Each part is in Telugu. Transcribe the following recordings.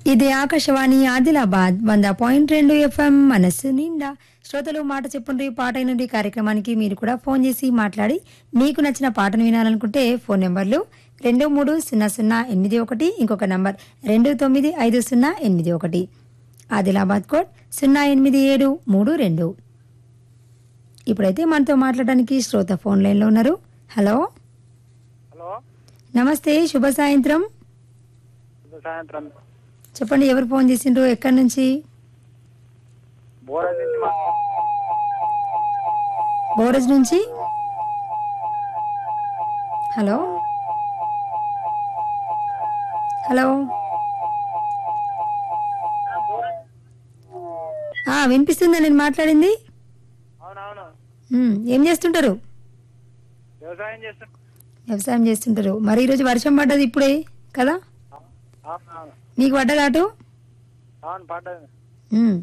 ఇది ఆకాశవాణి ఆదిలాబాద్ వంద పాయింట్ రెండు ఎఫ్ఎం మనస్సు నిండా శ్రోతలు మాట చెప్పుండ్రి పాట నుండి కార్యక్రమానికి మీరు కూడా ఫోన్ చేసి మాట్లాడి మీకు నచ్చిన పాటను వినాలనుకుంటే ఫోన్ నెంబర్లు రెండు మూడు సున్నా సున్నా ఎనిమిది ఒకటి ఇంకొక నంబర్ రెండు తొమ్మిది ఐదు సున్నా ఎనిమిది ఒకటి ఆదిలాబాద్ కోడ్ సున్నా ఎనిమిది ఏడు మూడు రెండు ఇప్పుడైతే మనతో మాట్లాడడానికి శ్రోత ఫోన్ లైన్లో ఉన్నారు హలో హలో నమస్తే శుభ సాయంత్రం శుభ సాయంత్రం చెప్పండి ఎవరు ఫోన్ చేసిండ్రు ఎక్కడి నుంచి బోరా నుంచి మా- బోరజ్ నుంచి హలో హలో ఆ, వినిపిస్తుందా నేను మాట్లాడింది అవునవును ఉమ్, ఏం చేస్తుంటారు వ్యవసాయం చేస్తాం వ్యవసాయం చేస్తుంటారు మరి ఈరోజు వర్షం పడ్డది ఇప్పుడే కదా అవునవును మీకు పడ్డదా అటు అవును పడ్డది ఉమ్.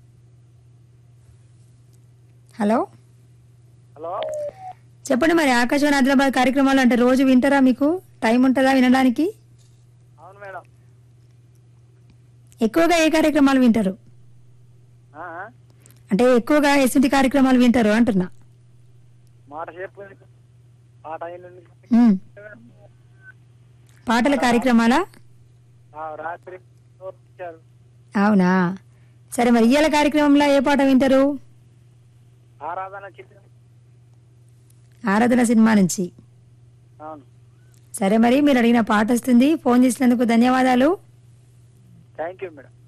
హలో హలో చెప్పండి మరి ఆకాశవాణి ఆదిలాబాద్ కార్యక్రమాలు అంటే రోజు వింటారా మీకు టైం ఉంటుందా వినడానికి అవును మేడం ఎక్కువగా ఏ కార్యక్రమాలు వింటారు ఆ, ఆ. అంటే ఎక్కువగా ఎటువంటి కార్యక్రమాలు వింటారు అంటున్నా మాట చెప్పు పాట అయింది ఉమ్. పాటల కార్యక్రమాలా రాత్రి ఇచ్చారు అవునా సరే మరి ఇయ్యాల కార్యక్రమంలో ఏ పాట వింటారు ఆరాధన చిత్రం ఆరాధన సినిమా నుంచి అవును సరే మరి మీరు అడిగిన పాట వస్తుంది ఫోన్ చేసినందుకు ధన్యవాదాలు థ్యాంక్ యూ మేడం